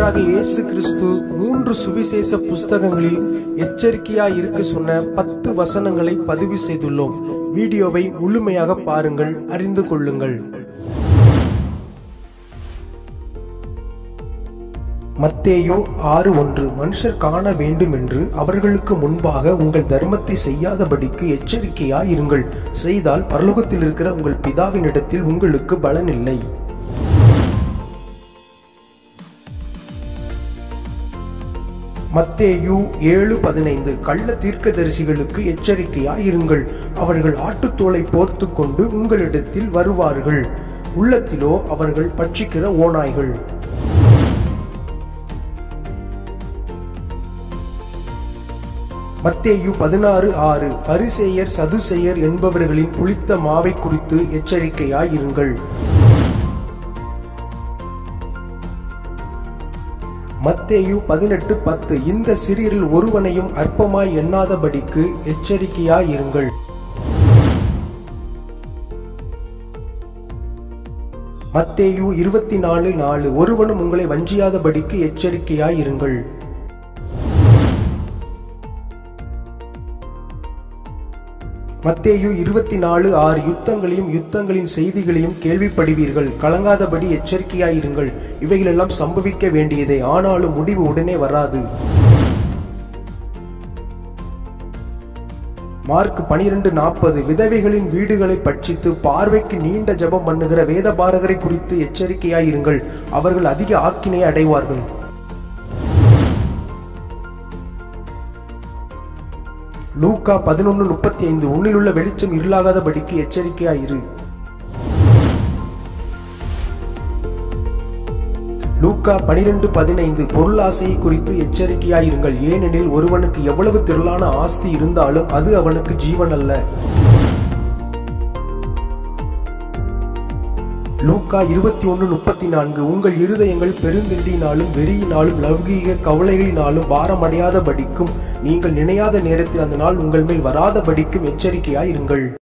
ஆண்டவராகிய இயேசு கிறிஸ்து மூன்று சுவிசேஷ புஸ்தகங்களில் எச்சரிக்கையாய் இருக்க சொன்ன பத்து வசனங்களை பதிவு செய்துள்ளோம் வீடியோவை முழுமையாக பாருங்கள் அறிந்து கொள்ளுங்கள் மத்தேயு ஆறு ஒன்று மனுஷர் காண வேண்டும் என்று அவர்களுக்கு முன்பாக உங்கள் தர்மத்தை செய்யாதபடிக்கு எச்சரிக்கையாய் இருங்கள் செய்தால் பரலோகத்தில் இருக்கிற உங்கள் பிதாவினிடத்தில் உங்களுக்கு பலன் இல்லை மத்தேயு ஏழு பதினைந்து கள்ள தீர்க்கதரிசிகளுக்கு எச்சரிக்கையாய் இருங்கள் அவர்கள் ஆட்டுத்தோலை போர்த்து கொண்டு உங்களிடத்தில் வருவார்கள் உள்ளத்திலோ அவர்கள் பட்சிக்கிற ஓநாய்கள் மத்தேயு பதினாறு ஆறு பரிசேயர் சதுசேயர் என்பவர்களின் புளித்த மாவை குறித்து எச்சரிக்கையாய் இருங்கள் மத்தேயு பதினெட்டு பத்து இந்த சிறியரில் ஒருவனையும் அற்பமாய் எண்ணாதபடிக்கு எச்சரிக்கையாய் இருங்கள் மத்தேயு இருபத்தி நாலு நாலு ஒருவனும் உங்களை வஞ்சியாதபடிக்கு எச்சரிக்கையாய் இருங்கள் மத்தேயு இருபத்தி நாலு ஆறு யுத்தங்களையும் யுத்தங்களின் செய்திகளையும் கேள்விப்படுவீர்கள் கலங்காதபடி எச்சரிக்கையாயிருங்கள் இவைகளெல்லாம் சம்பவிக்க வேண்டியதே ஆனாலும் முடிவு உடனே வராது மார்க் பனிரெண்டு நாற்பது விதவைகளின் வீடுகளை பட்சித்து பார்வைக்கு நீண்ட ஜெபம் பண்ணுகிற வேதபாரகரை குறித்து எச்சரிக்கையாயிருங்கள் அவர்கள் அதிக ஆக்கினை அடைவார்கள் லூக்கா பதினொன்று முப்பத்தி ஐந்து உன்னிலுள்ள வெளிச்சம் இருளாகாதபடிக்கு எச்சரிக்கையாயிரு லூக்கா பனிரெண்டு பதினைந்து பொருளாசையை குறித்து எச்சரிக்கையாயிருங்கள் ஏனெனில் ஒருவனுக்கு எவ்வளவு திரளான ஆஸ்தி இருந்தாலும் அது அவனுக்கு ஜீவன் அல்ல லூக்கா இருபத்தி ஒன்று முப்பத்தி நான்கு உங்கள் இருதயங்கள் பெருந்திண்டினாலும் வெறியினாலும் லௌகீக கவலைகளினாலும் பாரமடையாதபடிக்கும் நீங்கள் நினையாத நேரத்தில் அந்த நாள் உங்கள் மேல் வராதபடிக்கும் எச்சரிக்கையாயிருங்கள்